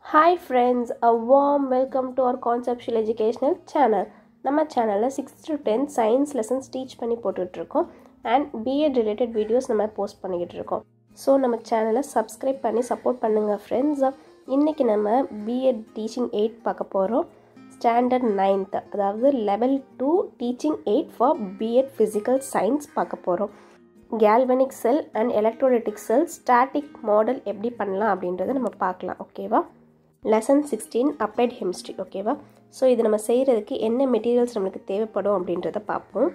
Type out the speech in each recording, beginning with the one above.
hi friends a warm welcome to our conceptual educational channel நம்ம சேனலில் sixth to tenth science lessons teach பண்ணி போட்டுட்ருக்கோம் and BEd related videos நம்ம post பண்ணிக்கிட்டு இருக்கோம் ஸோ நம்ம சேனலை சப்ஸ்கிரைப் பண்ணி சப்போர்ட் பண்ணுங்கள் ஃப்ரெண்ட்ஸ் இன்றைக்கி நம்ம பிஎட் டீச்சிங் எயிட் பார்க்க போகிறோம் ஸ்டாண்டர்ட் நைன்த் அதாவது level two teaching aid for BEd physical science பார்க்க போகிறோம் galvanic cell and electrolytic cell static model எப்படி பண்ணலாம் அப்படின்றத நம்ம பார்க்கலாம் ஓகேவா லெசன் சிக்ஸ்டீன் அப்ளைட் ஹெமிஸ்ட்ரி ஓகேவா ஸோ இது நம்ம செய்கிறதுக்கு என்ன மெட்டீரியல்ஸ் நம்மளுக்கு தேவைப்படும் அப்படின்றத பார்ப்போம்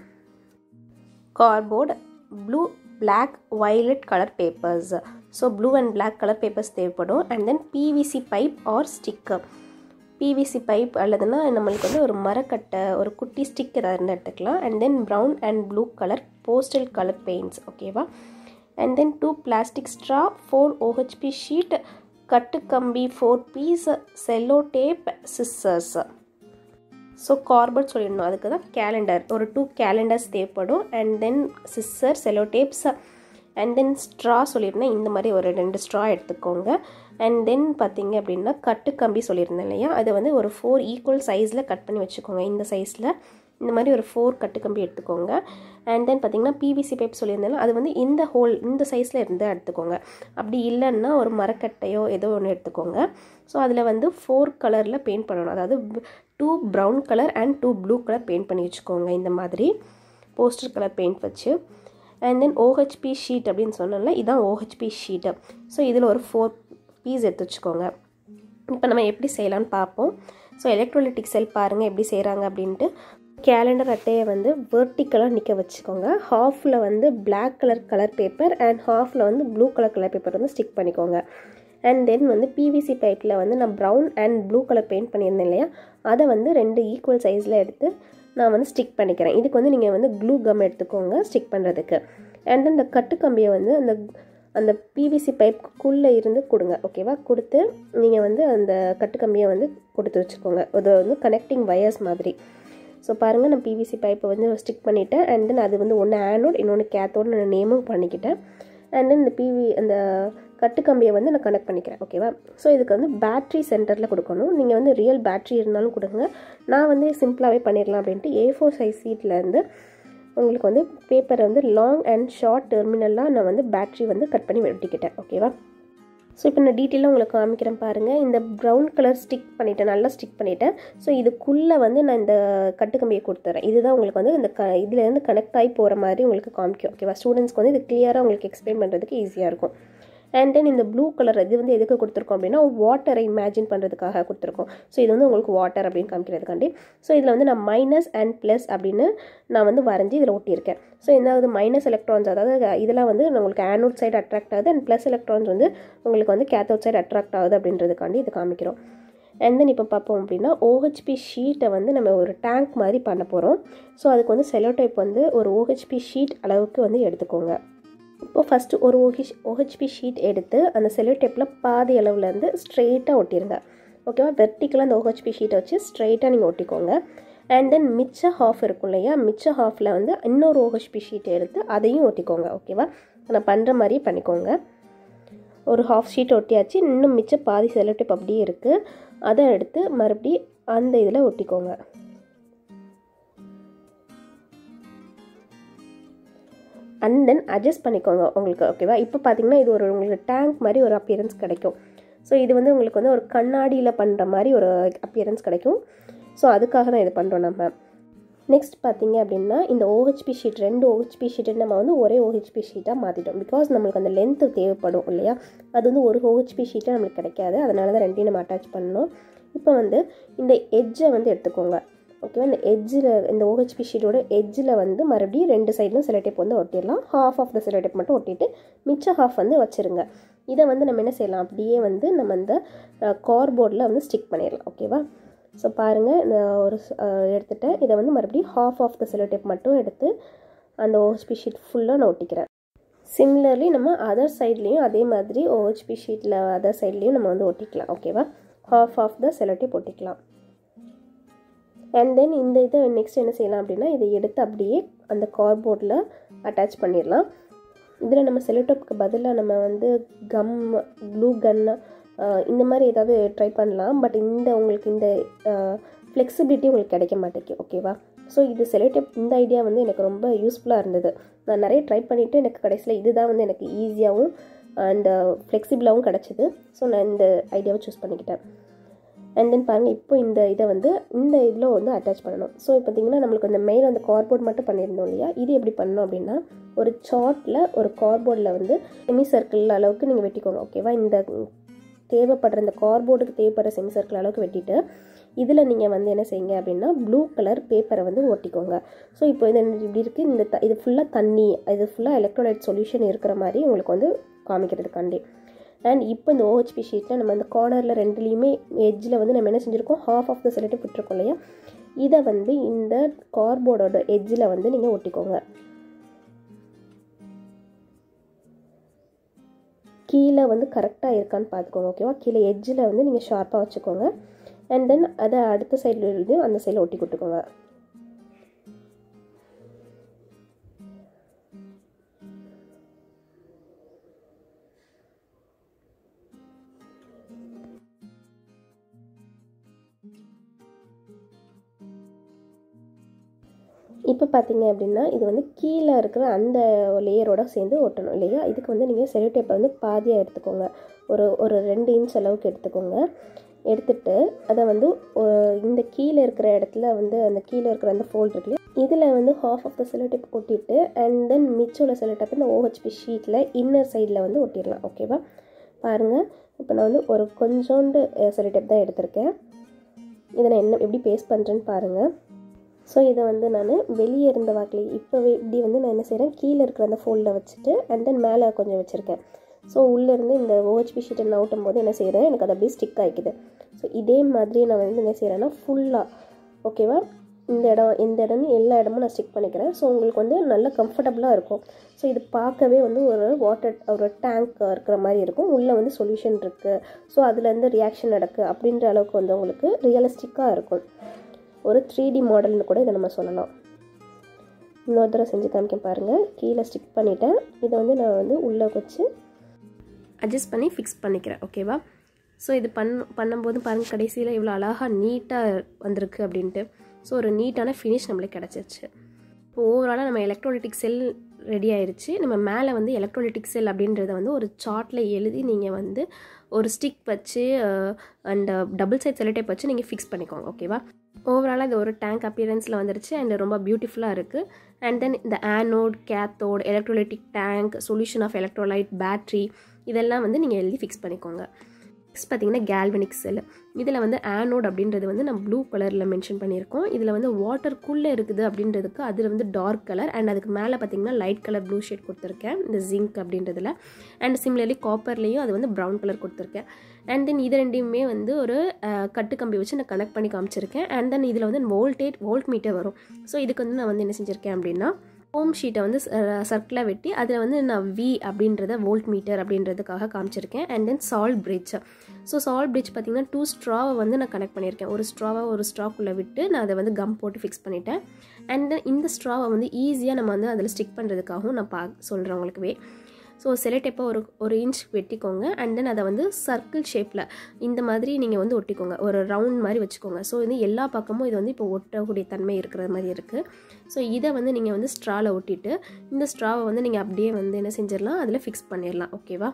cardboard blue black violet colour papers so blue and black colour papers தேவைப்படும் and then PVC pipe or sticker PVC pipe அல்லதுன்னா நம்மளுக்கு வந்து ஒரு மரக்கட்டை ஒரு குட்டி ஸ்டிக் ஏதாவது இருந்தால் எடுத்துக்கலாம் and then brown and blue colour poster colour paints ஓகேவா and then two plastic straw four OHP sheet கட்டு கம்பி four piece cello tape scissors so cardboard சொல்லிடணும் அதுக்கு தான் கேலண்டர் ஒரு டூ கேலண்டர்ஸ் தேவைப்படும் and then scissor cello tapes and then straw சொல்லியிருந்தேன் இந்த மாதிரி ஒரு ரெண்டு ஸ்ட்ரா எடுத்துக்கோங்க அண்ட் தென் பார்த்தீங்க அப்படின்னா கட்டு கம்பி சொல்லியிருந்தேன் இல்லையா அதை வந்து ஒரு ஃபோர் ஈக்குவல் சைஸில் கட் பண்ணி வச்சுக்கோங்க இந்த சைஸில் இந்த மாதிரி ஒரு ஃபோர் கட்டு கம்பி எடுத்துக்கோங்க அண்ட் தென் பார்த்தீங்கன்னா பிவிசி பைப் சொல்லியிருந்தாலும் அது வந்து இந்த ஹோல் இந்த சைஸில் இருந்தால் எடுத்துக்கோங்க அப்படி இல்லைன்னா ஒரு மரக்கட்டையோ ஏதோ ஒன்று எடுத்துக்கோங்க ஸோ அதில் வந்து ஃபோர் கலரில் பெயிண்ட் பண்ணணும் அதாவது two brown colour and two blue colour paint பண்ணி வச்சுக்கோங்க இந்த மாதிரி போஸ்டர் கலர் பெயிண்ட் வச்சு அண்ட் தென் ஓஹெச்பி ஷீட் அப்படின்னு சொன்னோம்ல இதுதான் ஓஹெச்பி ஷீட்டு ஸோ இதில் ஒரு ஃபோர் பீஸ் எடுத்து வச்சுக்கோங்க இப்போ நம்ம எப்படி செய்யலாம்னு பார்ப்போம் ஸோ எலக்ட்ரோலிட்டிக் செல் பாருங்கள் எப்படி செய்கிறாங்க அப்படின்ட்டு கேலண்டர் அட்டையை வந்து வேர்ட்டிக்கலாக நிற்க வச்சுக்கோங்க ஹாஃபில் வந்து black colour colour paper and ஹாஃபில் வந்து ப்ளூ கலர் கலர் பேப்பர் வந்து ஸ்டிக் பண்ணிக்கோங்க அண்ட் தென் வந்து பிவிசி பைப்பில் வந்து நான் brown and blue colour paint பண்ணியிருந்தேன் இல்லையா அதை வந்து ரெண்டு ஈக்குவல் சைஸில் எடுத்து நான் வந்து ஸ்டிக் பண்ணிக்கிறேன் இதுக்கு வந்து நீங்கள் வந்து க்ளூ கம் எடுத்துக்கோங்க ஸ்டிக் பண்ணுறதுக்கு அண்ட் தென் இந்த கட்டு கம்பியை வந்து அந்த அந்த பிவிசி பைப்புக்குள்ளே இருந்து கொடுங்க ஓகேவா கொடுத்து நீங்கள் வந்து அந்த கட்டு கம்பியை வந்து கொடுத்து வச்சுக்கோங்க அது வந்து கனெக்டிங் வயர்ஸ் மாதிரி ஸோ பாருங்கள் நான் பிவிசி பைப்பை வந்து ஸ்டிக் பண்ணிவிட்டேன் அண்ட் தென் அது வந்து ஒன்று ஆனோட் இன்னொன்று கேத்தோடு நான் நேமும் பண்ணிக்கிட்டேன் அண்ட் தென் இந்த பிவி அந்த கட்டுக்கம்பியை வந்து நான் கனெக்ட் பண்ணிக்கிறேன் ஓகேவா ஸோ இதுக்கு வந்து பேட்ரி சென்டரில் கொடுக்கணும் நீங்கள் வந்து ரியல் பேட்ரி இருந்தாலும் கொடுங்க நான் வந்து சிம்பிளாகவே பண்ணிடலாம் அப்படின்ட்டு ஏ ஃபோர் சைஸ் சீட்லேருந்து உங்களுக்கு வந்து பேப்பரை வந்து லாங் அண்ட் ஷார்ட் டெர்மினலாக நான் வந்து பேட்ரி வந்து கட் பண்ணி வெட்டிக்கிட்டேன் ஓகேவா ஸோ இப்போ நான் டீட்டெயிலாக உங்களுக்கு காமிக்கிறேன் பாருங்கள் இந்த ப்ரௌன் கலர் ஸ்டிக் பண்ணிவிட்டேன் நல்லா ஸ்டிக் பண்ணிவிட்டேன் ஸோ இதுக்குள்ளே வந்து நான் இந்த கட்டுக்கம்பியை கொடுத்துறேன் இதுதான் உங்களுக்கு வந்து இந்த க இதுலேருந்து கனெக்ட் ஆகி போகிற மாதிரி உங்களுக்கு காமிக்கும் ஓகேவா ஸ்டூடெண்ட்ஸ்க்கு வந்து இது கிளியராக உங்களுக்கு எக்ஸ்பிளைன் பண்ணுறதுக்கு ஈஸியாக இருக்கும் அண்ட் தென் இந்த ப்ளூ கலர் இது வந்து எதுக்கு கொடுத்துருக்கோம் அப்படின்னா வாட்டரை இமேஜின் பண்ணுறதுக்காக கொடுத்துருக்கோம் ஸோ இது வந்து உங்களுக்கு வாட்டர் அப்படின்னு காமிக்கிறதுக்காண்டி ஸோ இதில் வந்து நான் மைனஸ் அண்ட் ப்ளஸ் அப்படின்னு நான் வந்து வரைஞ்சி இதில் ஒட்டியிருக்கேன் ஸோ என்னாவது மைனஸ் எலக்ட்ரான்ஸ் அதாவது இதெல்லாம் வந்து உங்களுக்கு ஆனோட் சைடு அட்ராக்ட் ஆகுது அண்ட் ப்ளஸ் எலக்ட்ரான்ஸ் வந்து உங்களுக்கு வந்து கேத்தோட் சைடு அட்ராக்ட் ஆகுது அப்படின்றதுக்காண்டி இது காமிக்கிறோம் அண்ட் தென் இப்போ பார்ப்போம் அப்படின்னா ஓஹெச்பி ஷீட்டை வந்து நம்ம ஒரு டேங்க் மாதிரி பண்ண போகிறோம் ஸோ அதுக்கு வந்து செலோடைப் வந்து ஒரு ஓஹெச்பி ஷீட் அளவுக்கு வந்து எடுத்துக்கோங்க இப்போது ஃபஸ்ட்டு ஒரு ஓஹெச் ஓஹெச்பி ஷீட் எடுத்து அந்த செல்லோ டேப்பில் பாதி அளவுலேருந்து ஸ்ட்ரெயிட்டாக ஒட்டிடுங்க ஓகேவா வெர்டிக்கலாக அந்த ஓஹெச்பி ஷீட்டை வச்சு ஸ்ட்ரெயிட்டாக நீங்கள் ஒட்டிக்கோங்க அண்ட் தென் மிச்ச ஹாஃப் இருக்கும் இல்லையா மிச்ச ஹாஃபில் வந்து இன்னொரு ஓஹெச்பி ஷீட் எடுத்து அதையும் ஒட்டிக்கோங்க ஓகேவா நான் பண்ணுற மாதிரியே பண்ணிக்கோங்க ஒரு ஹாஃப் ஷீட் ஒட்டியாச்சு இன்னும் மிச்ச பாதி செல்லோ டேப் அப்படியே இருக்குது அதை எடுத்து மறுபடி அந்த இதில் ஒட்டிக்கோங்க அண்ட் தென் அட்ஜஸ்ட் பண்ணிக்கோங்க உங்களுக்கு ஓகேவா இப்போ பார்த்தீங்கன்னா இது ஒரு உங்களுக்கு டேங்க் மாதிரி ஒரு அப்பியரன்ஸ் கிடைக்கும் ஸோ இது வந்து உங்களுக்கு வந்து ஒரு கண்ணாடியில் பண்ணுற மாதிரி ஒரு அப்பியரன்ஸ் கிடைக்கும் ஸோ அதுக்காக தான் இது பண்ணுறோம் நம்ம நெக்ஸ்ட் பார்த்தீங்க அப்படின்னா இந்த ஓஹெச்பி ஷீட் ரெண்டு ஓஹெச்பி ஷீட்டை நம்ம வந்து ஒரே ஓஹெச்பி ஷீட்டாக மாற்றிட்டோம் பிகாஸ் நம்மளுக்கு அந்த லென்த்து தேவைப்படும் இல்லையா அது வந்து ஒரு ஓஹெச்பி ஷீட்டாக நம்மளுக்கு கிடைக்காது அதனால தான் ரெண்டையும் நம்ம அட்டாச் பண்ணணும் இப்போ வந்து இந்த எட்ஜை வந்து எடுத்துக்கோங்க ஓகேவா இந்த எட்ஜில் இந்த ஓஹெச்பி ஷீட்டோட எட்ஜில் வந்து மறுபடியும் ரெண்டு சைட்லையும் செலோடேப் வந்து ஒட்டிடலாம் ஹாஃப் ஆஃப் த செலோடேப் மட்டும் ஒட்டிட்டு மிச்ச ஹாஃப் வந்து வச்சுருங்க இதை வந்து நம்ம என்ன செய்யலாம் அப்படியே வந்து நம்ம இந்த கார்போர்டில் வந்து ஸ்டிக் பண்ணிடலாம் ஓகேவா ஸோ பாருங்கள் இந்த ஒரு எடுத்துகிட்டேன் இதை வந்து மறுபடியும் ஹாஃப் ஆஃப் த செலோடேப் மட்டும் எடுத்து அந்த ஓஹெச்பி ஷீட் ஃபுல்லாக நான் ஒட்டிக்கிறேன் சிமிலர்லி நம்ம அதர் சைட்லேயும் அதே மாதிரி ஓஹெச்பி ஷீட்டில் அதர் சைட்லேயும் நம்ம வந்து ஒட்டிக்கலாம் ஓகேவா ஹாஃப் ஆஃப் த செலோடேப் ஒட்டிக்கலாம் அண்ட் தென் இந்த இதை நெக்ஸ்ட் என்ன செய்யலாம் அப்படின்னா இதை எடுத்து அப்படியே அந்த கார்போர்டில் அட்டாச் பண்ணிடலாம் இதில் நம்ம செலோடோப்புக்கு பதிலாக நம்ம வந்து கம் க்ளூ கன்னு இந்த மாதிரி ஏதாவது ட்ரை பண்ணலாம் பட் இந்த உங்களுக்கு இந்த ஃப்ளெக்சிபிலிட்டி உங்களுக்கு கிடைக்க மாட்டேங்குது ஓகேவா ஸோ இது செலோடேப் இந்த ஐடியா வந்து எனக்கு ரொம்ப யூஸ்ஃபுல்லாக இருந்தது நான் நிறைய ட்ரை பண்ணிவிட்டு எனக்கு கடைசியில் இதுதான் வந்து எனக்கு ஈஸியாகவும் அண்ட் ஃப்ளெக்சிபிளாகவும் கிடச்சிது ஸோ நான் இந்த ஐடியாவை சூஸ் பண்ணிக்கிட்டேன் அண்ட் தென் பாருங்கள் இப்போ இந்த இதை வந்து இந்த இதில் வந்து அட்டாச் பண்ணணும் ஸோ இப்போ பார்த்தீங்கன்னா நம்மளுக்கு அந்த மெயில் அந்த கார்போர்ட் மட்டும் பண்ணியிருந்தோம் இல்லையா இது எப்படி பண்ணணும் அப்படின்னா ஒரு சார்ட்டில் ஒரு கார்போர்டில் வந்து செமி சர்க்கிள் அளவுக்கு நீங்கள் வெட்டிக்கோங்க ஓகேவா இந்த தேவைப்படுற இந்த கார்போர்டுக்கு தேவைப்படுற செமி சர்க்கிள் அளவுக்கு வெட்டிட்டு இதில் நீங்கள் வந்து என்ன செய்யுங்க அப்படின்னா ப்ளூ கலர் பேப்பரை வந்து ஒட்டிக்கோங்க ஸோ இப்போ இது இப்படி இருக்குது இந்த த இது ஃபுல்லாக தண்ணி இது ஃபுல்லாக எலக்ட்ரோலைட் சொல்யூஷன் இருக்கிற மாதிரி உங்களுக்கு வந்து காமிக்கிறதுக்காண்டி அண்ட் இப்போ இந்த ஓஹெச்பி ஷீட்டில் நம்ம இந்த கார்னரில் ரெண்டுலேயுமே எட்ஜில் வந்து நம்ம என்ன செஞ்சுருக்கோம் ஹாஃப் ஆஃப் த செலக்ட் விட்டுருக்கோம் இல்லையா இதை வந்து இந்த கார்போர்டோட எட்ஜில் வந்து நீங்கள் ஒட்டிக்கோங்க கீழே வந்து கரெக்டாக இருக்கான்னு பார்த்துக்கோங்க ஓகேவா கீழே எட்ஜில் வந்து நீங்கள் ஷார்ப்பாக வச்சுக்கோங்க அண்ட் தென் அதை அடுத்த சைடில் இருந்து அந்த சைடில் ஒட்டி கொடுத்துக்கோங்க இப்போ பார்த்தீங்க அப்படின்னா இது வந்து கீழே இருக்கிற அந்த லேயரோட சேர்ந்து ஒட்டணும் இல்லையா இதுக்கு வந்து நீங்கள் செலோ டேப்பை வந்து பாதியாக எடுத்துக்கோங்க ஒரு ஒரு ரெண்டு இன்ச் அளவுக்கு எடுத்துக்கோங்க எடுத்துட்டு அதை வந்து இந்த கீழே இருக்கிற இடத்துல வந்து அந்த கீழே இருக்கிற அந்த ஃபோல்ட் இருக்குல்லையா இதில் வந்து half of the cello tape ஒட்டிட்டு அண்ட் தென் மிச்சம் உள்ள செலோ டேப் இந்த ஓஹெச்பி ஷீட்டில் இன்னர் சைடில் வந்து ஒட்டிடலாம் ஓகேவா பாருங்கள் இப்போ நான் வந்து ஒரு கொஞ்சோண்டு செலோ டேப் தான் எடுத்திருக்கேன் இதை நான் என்ன எப்படி பேஸ்ட் பண்ணுறேன்னு பாருங்கள் ஸோ இதை வந்து நான் வெளியே இருந்த வாக்கில் இப்போ இப்படி வந்து நான் என்ன செய்கிறேன் கீழே இருக்கிற அந்த ஃபோல்டில் வச்சுட்டு அண்ட் தென் மேலே கொஞ்சம் வச்சுருக்கேன் ஸோ உள்ளேருந்து இந்த ஓஹெச்பி ஷீட்டை நான் ஊட்டும் போது என்ன செய்கிறேன் எனக்கு அது அப்படியே ஸ்டிக் ஆகிக்குது ஸோ இதே மாதிரியே நான் வந்து என்ன செய்கிறேன்னா ஃபுல்லாக ஓகேவா இந்த இடம் எந்த இடம்னு எல்லா இடமும் நான் ஸ்டிக் பண்ணிக்கிறேன் ஸோ உங்களுக்கு வந்து நல்ல கம்ஃபர்டபுளாக இருக்கும் ஸோ இது பார்க்கவே வந்து ஒரு வாட்டர் ஒரு டேங்க் இருக்கிற மாதிரி இருக்கும் உள்ளே வந்து சொல்யூஷன் இருக்குது ஸோ அதுலேருந்து ரியாக்ஷன் நடக்குது அப்படின்ற அளவுக்கு வந்து உங்களுக்கு ரியலிஸ்டிக்காக இருக்கும் ஒரு த்ரீ டி மாடல்னு கூட இதை நம்ம சொல்லலாம் இன்னொரு தடவை செஞ்சு காமிக்க பாருங்கள் கீழே ஸ்டிக் பண்ணிவிட்டேன் இதை வந்து நான் வந்து உள்ளே வச்சு அட்ஜஸ்ட் பண்ணி ஃபிக்ஸ் பண்ணிக்கிறேன் ஓகேவா ஸோ இது பண் பண்ணும்போது பாருங்கள் கடைசியில் இவ்வளோ அழகாக நீட்டாக வந்திருக்கு அப்படின்ட்டு ஸோ ஒரு நீட்டான ஃபினிஷ் நம்மளுக்கு கிடச்சிருச்சு இப்போ ஓவராலாக நம்ம எலக்ட்ரோலிட்டிக் செல் ரெடி ஆயிடுச்சு நம்ம மேலே வந்து எலக்ட்ரோலிட்டிக் செல் அப்படின்றத வந்து ஒரு சார்ட்டில் எழுதி நீங்கள் வந்து ஒரு ஸ்டிக் வச்சு அண்ட் டபுள் சைட் செலோடேப் வச்சு நீங்கள் ஃபிக்ஸ் பண்ணிக்கோங்க ஓகேவா ஓவராலாக இது ஒரு டேங்க் அப்பியரன்ஸில் வந்துருச்சு அண்ட் ரொம்ப பியூட்டிஃபுல்லாக இருக்குது அண்ட் தென் இந்த anode cathode electrolytic tank solution of electrolyte battery இதெல்லாம் வந்து நீங்கள் எழுதி ஃபிக்ஸ் பண்ணிக்கோங்க நெக்ஸ்ட் பார்த்தீங்கன்னா கேல்வனிக் செல் இதில் வந்து ஆனோட் அப்படின்றது வந்து நம்ம ப்ளூ கலரில் மென்ஷன் பண்ணியிருக்கோம் இதில் வந்து வாட்டருக்குள்ளே இருக்குது அப்படின்றதுக்கு அதில் வந்து டார்க் கலர் அண்ட் அதுக்கு மேலே பார்த்தீங்கன்னா லைட் கலர் ப்ளூ ஷேட் கொடுத்துருக்கேன் இந்த ஜிங்க் அப்படின்றதுல அண்ட் சிமிலர்லி காப்பர்லேயும் அது வந்து ப்ரௌன் கலர் கொடுத்துருக்கேன் அண்ட் தென் இது ரெண்டையுமே வந்து ஒரு கட்டு கம்பி வச்சு நான் கனெக்ட் பண்ணி காமிச்சிருக்கேன் அண்ட் தென் இதில் வந்து வோல்டேஜ் வோல்ட் மீட்டர் வரும் ஸோ இதுக்கு வந்து நான் வந்து என்ன செஞ்சுருக்கேன் அப்படின்னா ஹோம் ஷீட்டை வந்து சர்க்கிளாக வெட்டி அதில் வந்து நான் வி அப்படின்றத வோல்ட் மீட்டர் அப்படின்றதுக்காக காமிச்சிருக்கேன் and then salt bridge so salt bridge பார்த்திங்கன்னா டூ ஸ்ட்ராவை வந்து நான் கனெக்ட் பண்ணியிருக்கேன் ஒரு ஸ்ட்ராவை ஒரு ஸ்ட்ராக்குள்ளே விட்டு நான் அதை வந்து கம் போட்டு ஃபிக்ஸ் பண்ணிட்டேன் அண்ட் தென் இந்த ஸ்ட்ராவை வந்து ஈஸியாக நம்ம வந்து அதில் ஸ்டிக் பண்ணுறதுக்காகவும் நான் பா சொல்கிறேன் உங்களுக்குவே ஸோ செலட்டேப்பை ஒரு ஒரு இன்ச் வெட்டிக்கோங்க அண்ட் தென் அதை வந்து சர்க்கிள் ஷேப்பில் இந்த மாதிரி நீங்கள் வந்து ஒட்டிக்கோங்க ஒரு ரவுண்ட் மாதிரி வச்சுக்கோங்க ஸோ இது எல்லா பக்கமும் இது வந்து இப்போ ஒட்டக்கூடிய தன்மை இருக்கிற மாதிரி இருக்குது ஸோ இதை வந்து நீங்கள் வந்து ஸ்ட்ராவில் ஒட்டிட்டு இந்த ஸ்ட்ராவை வந்து நீங்கள் அப்படியே வந்து என்ன செஞ்சிடலாம் அதில் ஃபிக்ஸ் பண்ணிடலாம் ஓகேவா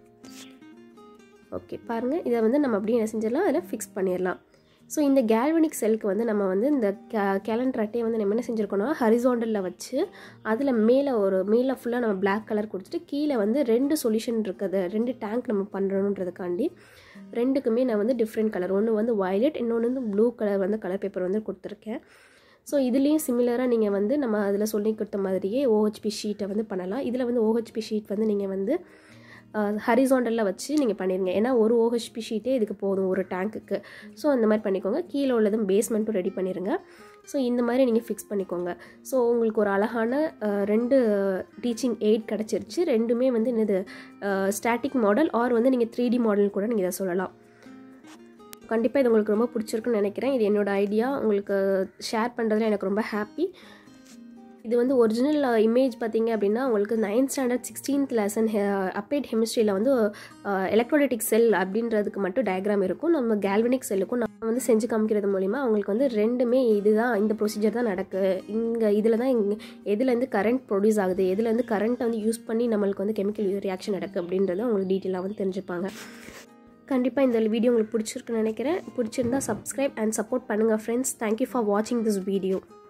ஓகே பாருங்கள் இதை வந்து நம்ம அப்படியே என்ன செஞ்சிடலாம் அதில் ஃபிக்ஸ் பண்ணிடலாம் ஸோ இந்த கேல்வனிக் செல்க்கு வந்து நம்ம வந்து இந்த கே கேலண்டர் அட்டையை வந்து நம்ம என்ன செஞ்சுருக்கோம்னா ஹரிசாண்டலில் வச்சு அதில் மேலே ஒரு மேலே ஃபுல்லாக நம்ம பிளாக் கலர் கொடுத்துட்டு கீழே வந்து ரெண்டு சொல்யூஷன் இருக்குது ரெண்டு டேங்க் நம்ம பண்ணுறணுன்றதுக்காண்டி ரெண்டுக்குமே நான் வந்து டிஃப்ரெண்ட் கலர் ஒன்று வந்து வயலட் இன்னொன்று வந்து ப்ளூ கலர் வந்து கலர் பேப்பர் வந்து கொடுத்துருக்கேன் ஸோ இதுலேயும் சிமிலராக நீங்கள் வந்து நம்ம அதில் சொல்லி கொடுத்த மாதிரியே ஓஹெச்பி ஷீட்டை வந்து பண்ணலாம் இதில் வந்து ஓஹெச்பி ஷீட் வந்து நீங்கள் வந்து ஹரிசாண்டலில் வச்சு நீங்கள் பண்ணிடுங்க ஏன்னா ஒரு ஓஹெச்பி ஷீட்டே இதுக்கு போதும் ஒரு டேங்க்குக்கு ஸோ அந்த மாதிரி பண்ணிக்கோங்க கீழே உள்ளதும் பேஸ்மெண்ட்டும் ரெடி பண்ணிடுங்க ஸோ இந்த மாதிரி நீங்கள் ஃபிக்ஸ் பண்ணிக்கோங்க ஸோ உங்களுக்கு ஒரு அழகான ரெண்டு டீச்சிங் எய்ட் கிடச்சிருச்சு ரெண்டுமே வந்து என்னது ஸ்டாட்டிக் மாடல் ஆர் வந்து நீங்கள் த்ரீ டி மாடல் கூட நீங்கள் இதை சொல்லலாம் கண்டிப்பாக இது உங்களுக்கு ரொம்ப பிடிச்சிருக்குன்னு நினைக்கிறேன் இது என்னோடய ஐடியா உங்களுக்கு ஷேர் பண்ணுறதுல எனக்கு ரொம்ப ஹாப்பி இது வந்து ஒரிஜினல் இமேஜ் பார்த்தீங்க அப்படின்னா உங்களுக்கு ninth standard sixteenth lesson applied ஹெமிஸ்ட்ரியில் வந்து எலக்ட்ரோலிட்டிக் செல் அப்படின்றதுக்கு மட்டும் டயக்ராம் இருக்கும் நம்ம கேல்வனிக் செல்லுக்கும் நம்ம வந்து செஞ்சு காமிக்கிறது மூலிமா அவங்களுக்கு வந்து ரெண்டுமே இதுதான் இந்த ப்ரொசீஜர் தான் நடக்கு இங்கே இதில் தான் இங்கே எதுலேருந்து கரண்ட் ப்ரொடியூஸ் ஆகுது எதுலேருந்து கரண்ட்டை வந்து யூஸ் பண்ணி நம்மளுக்கு வந்து கெமிக்கல் ரியாக்ஷன் நடக்கு அப்படின்றத உங்களுக்கு டீட்டெயிலாக வந்து தெரிஞ்சுப்பாங்க கண்டிப்பாக இந்த வீடியோ உங்களுக்கு பிடிச்சிருக்குன்னு நினைக்கிறேன் பிடிச்சிருந்தா சப்ஸ்கிரைப் அண்ட் சப்போர்ட் பண்ணுங்கள் ஃப்ரெண்ட்ஸ் தேங்க்யூ ஃபார் வாட்சிங் திஸ் வீடியோ